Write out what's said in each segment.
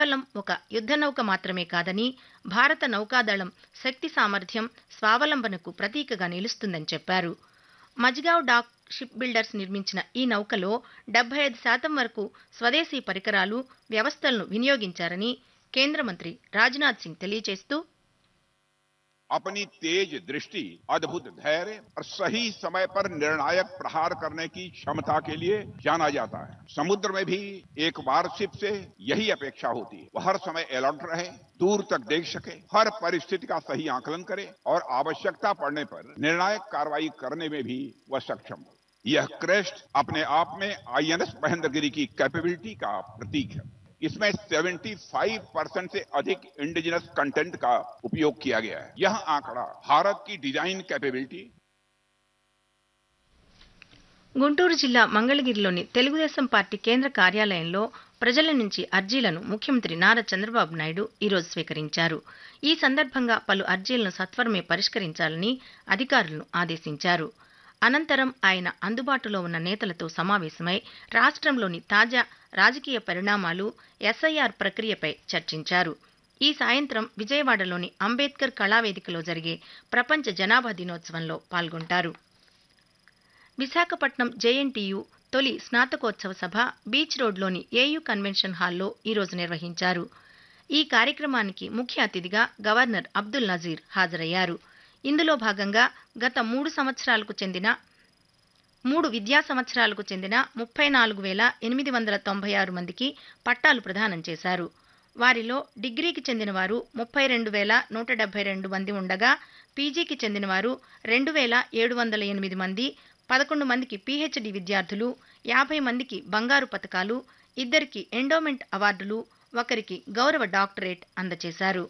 కేవలం ఒక యుద్ధ నౌక మాత్రమే కాదని భారత నౌకాదళం శక్తి సామర్థ్యం స్వావలంబనకు ప్రతీకగా నిలుస్తుందని చెప్పారు మజ్గావ్ డాక్ షిప్ బిల్డర్స్ నిర్మించిన ఈ నౌకలో డెబ్బై ఐదు శాతం వరకు స్వదేశీ పరికరాలు వ్యవస్థలను వినియోగించారని కేంద్ర మంత్రి రాజ్నాథ్ సింగ్ తెలియజేస్తూ अपनी तेज दृष्टि अद्भुत धैर्य और सही समय पर निर्णायक प्रहार करने की क्षमता के लिए जाना जाता है समुद्र में भी एक वारशिप से यही अपेक्षा होती है वह हर समय अलर्ट रहे दूर तक देख सके हर परिस्थिति का सही आकलन करे और आवश्यकता पड़ने पर निर्णायक कार्रवाई करने में भी वह सक्षम हो यह क्रेस्ट अपने आप में आईएनएस महेंद्रगिरी की कैपेबिलिटी का प्रतीक है इसमें 75 परसेंट से अधिक इंडिजिनस कंटेंट का उपयोग किया गया है यह आंकड़ा भारत की डिजाइन कैपेबिलिटी గుంటూరు జిల్లా మంగళగిరిలోని తెలుగుదేశం పార్టీ కేంద్ర కార్యాలయంలో ప్రజల నుంచి అర్జీలను ముఖ్యమంత్రి నారా చంద్రబాబు నాయుడు ఈరోజు స్వీకరించారు ఈ సందర్భంగా పలు అర్జీలను సత్వరమే పరిష్కరించాలని అధికారులను ఆదేశించారు అనంతరం ఆయన అందుబాటులో ఉన్న నేతలతో సమావేశమై రాష్ట్రంలోని తాజా రాజకీయ పరిణామాలు ఎస్ఐఆర్ ప్రక్రియపై చర్చించారు ఈ సాయంత్రం విజయవాడలోని అంబేద్కర్ కళావేదికలో జరిగే ప్రపంచ జనాభా దినోత్సవంలో పాల్గొంటారు విశాఖపట్నం జేఎన్టీయు తొలి స్నాతకోత్సవ సభ బీచ్ రోడ్లోని ఏయూ కన్వెన్షన్ హాల్లో ఈరోజు నిర్వహించారు ఈ కార్యక్రమానికి ముఖ్య అతిథిగా గవర్నర్ అబ్దుల్ నజీర్ హాజరయ్యారు ఇందులో భాగంగా గత మూడు సంవత్సరాలకు చెందిన మూడు విద్యా సంవత్సరాలకు చెందిన ముప్పై నాలుగు వేల ఎనిమిది వందల తొంభై ఆరు మందికి పట్టాలు ప్రదానం చేశారు వారిలో డిగ్రీకి చెందిన వారు ముప్పై రెండు వేల నూట డెబ్బై రెండు మంది ఉండగా పీజీకి చెందిన వారు రెండు వేల ఏడు వందల ఎనిమిది మంది పదకొండు మందికి పీహెచ్డీ విద్యార్థులు యాభై మందికి బంగారు పథకాలు ఇద్దరికి ఎండోమెంట్ అవార్డులు ఒకరికి గౌరవ డాక్టరేట్ అందజేశారు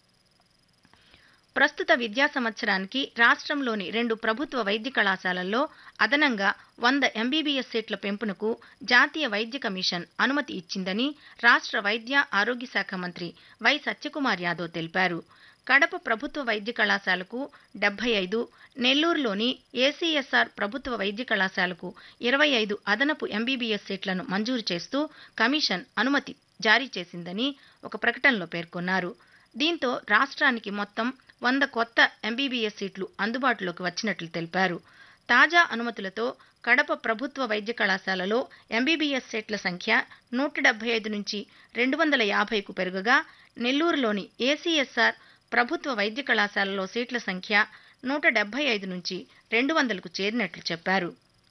ప్రస్తుత విద్యా సంవత్సరానికి రాష్ట్రంలోని రెండు ప్రభుత్వ వైద్య కళాశాలల్లో అదనంగా వంద ఎంబీబీఎస్ సీట్ల పెంపునకు జాతీయ వైద్య కమిషన్ అనుమతి ఇచ్చిందని రాష్ట్ర వైద్య ఆరోగ్య శాఖ మంత్రి వై సత్యకుమార్ యాదవ్ తెలిపారు కడప ప్రభుత్వ వైద్య కళాశాలకు డెబ్బై ఐదు నెల్లూరులోని ఏసీఎస్ఆర్ ప్రభుత్వ వైద్య కళాశాలకు ఇరవై ఐదు అదనపు ఎంబీబీఎస్ సీట్లను మంజూరు చేస్తూ కమిషన్ అనుమతి జారీ చేసిందని ఒక ప్రకటనలో పేర్కొన్నారు దీంతో రాష్ట్రానికి మొత్తం వంద కొత్త ఎంబీబీఎస్ సీట్లు అందుబాటులోకి వచ్చినట్లు తెలిపారు తాజా అనుమతులతో కడప ప్రభుత్వ వైద్య కళాశాలలో ఎంబీబీఎస్ సీట్ల సంఖ్య నూట డెబ్బై ఐదు నుంచి రెండు వందల యాభైకు పెరుగగా నెల్లూరులోని ఏసీఎస్ఆర్ ప్రభుత్వ వైద్య కళాశాలలో సీట్ల సంఖ్య నూట డెబ్బై ఐదు నుంచి రెండు వందలకు చేరినట్లు చెప్పారు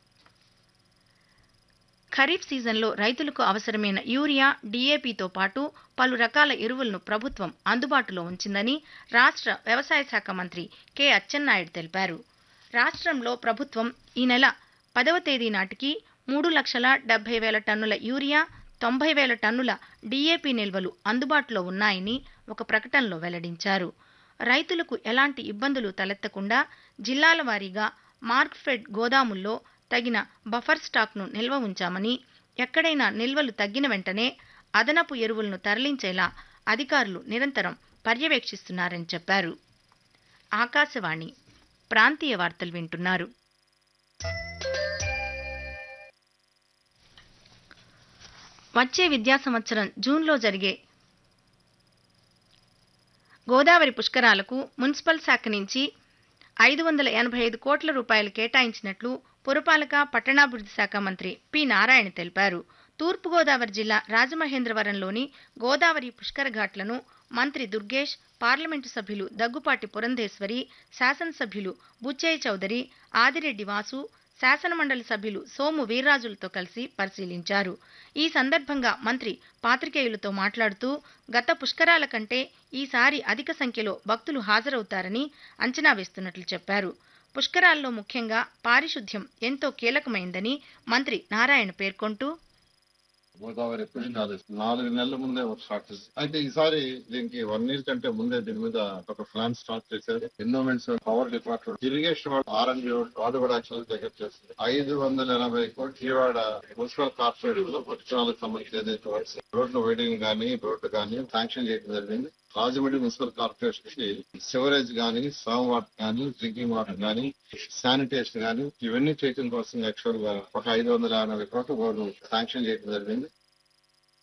ఖరీఫ్ సీజన్లో రైతులకు అవసరమైన యూరియా డీఏపీతో పాటు పలు రకాల ఎరువులను ప్రభుత్వం అందుబాటులో ఉంచిందని రాష్ట్ర వ్యవసాయ శాఖ మంత్రి కె అచ్చెన్నాయుడు తెలిపారు రాష్ట్రంలో ప్రభుత్వం ఈ నెల పదవ తేదీ నాటికి మూడు లక్షల డెబ్బై వేల టన్నుల యూరియా తొంభై వేల టన్నుల డీఏపీ నిల్వలు అందుబాటులో ఉన్నాయని ఒక ప్రకటనలో వెల్లడించారు రైతులకు ఎలాంటి ఇబ్బందులు తలెత్తకుండా జిల్లాల వారీగా మార్క్ఫెడ్ గోదాముల్లో తగిన బఫర్ స్టాక్ను నిల్వ ఉంచామని ఎక్కడైనా నిల్వలు తగ్గిన వెంటనే అదనపు ఎరువులను తరలించేలా అధికారులు నిరంతరం పర్యవేక్షిస్తున్నారని చెప్పారు ఆకాశవాణి ప్రాంతీయ వార్తలు వింటున్నారు వచ్చే విద్యా సంవత్సరం జూన్లో జరిగే గోదావరి పుష్కరాలకు మున్సిపల్ శాఖ నుంచి ఐదు వందల ఎనభై ఐదు కోట్ల రూపాయలు కేటాయించినట్లు పురపాలక పట్టణాభివృద్ధి శాఖ మంత్రి పి నారాయణ తెలిపారు తూర్పుగోదావరి జిల్లా రాజమహేంద్రవరంలోని గోదావరి పుష్కర ఘాట్లను మంత్రి దుర్గేష్ పార్లమెంటు సభ్యులు దగ్గుపాటి పురంధేశ్వరి శాసనసభ్యులు బుచ్చయ్య చౌదరి ఆదిరెడ్డి వాసు శాసనమండలి సభ్యులు సోము వీర్రాజులతో కలిసి పరిశీలించారు ఈ సందర్భంగా మంత్రి పాత్రికేయులతో మాట్లాడుతూ గత పుష్కరాల కంటే ఈసారి అధిక సంఖ్యలో భక్తులు హాజరవుతారని అంచనా వేస్తున్నట్లు చెప్పారు పుష్కరాల్లో ముఖ్యంగా పారిశుద్ధ్యం ఎంతో కీలకమైందని మంత్రి నారాయణ పేర్కొంటూ గోదావరి ఎప్పుడు నాలుగు నాలుగు నెలల ముందే స్టార్ట్ చేసి అయితే ఈసారి దీనికి వన్ ఇయర్ కంటే ముందే దీని మీద ఒక ప్లాన్ స్టార్ట్ చేశారు ఎన్విరాన్మెంట్స్ పవర్ డిపార్ట్మెంట్ ఇరిగేషన్ వాళ్ళు ఆర్ఎండ్బి వాళ్ళు కూడా యాక్చువల్ దగ్గర చేస్తారు ఐదు వందల ఎనభై కోట్లు విజయవాడ మున్సిపల్ కార్పొరేషన్ లో పట్టణాలకు సంబంధించి ఏదైతే వర్క్స్ రోడ్లు వేయడం కానీ రోడ్డు కానీ శాంక్షన్ చేయడం జరిగింది రాజమండ్రి మున్సిపల్ కార్పొరేషన్ కి సివరేజ్ గానీ సామ్ వాటర్ గానీ డ్రింకింగ్ వాటర్ గానీ శానిటేషన్ గానీ ఇవన్నీ చేయడం కోసం యాక్చువల్ గా ఒక ఐదు వందల ఎనభై కోట్ల శాంక్షన్ చేయడం జరిగింది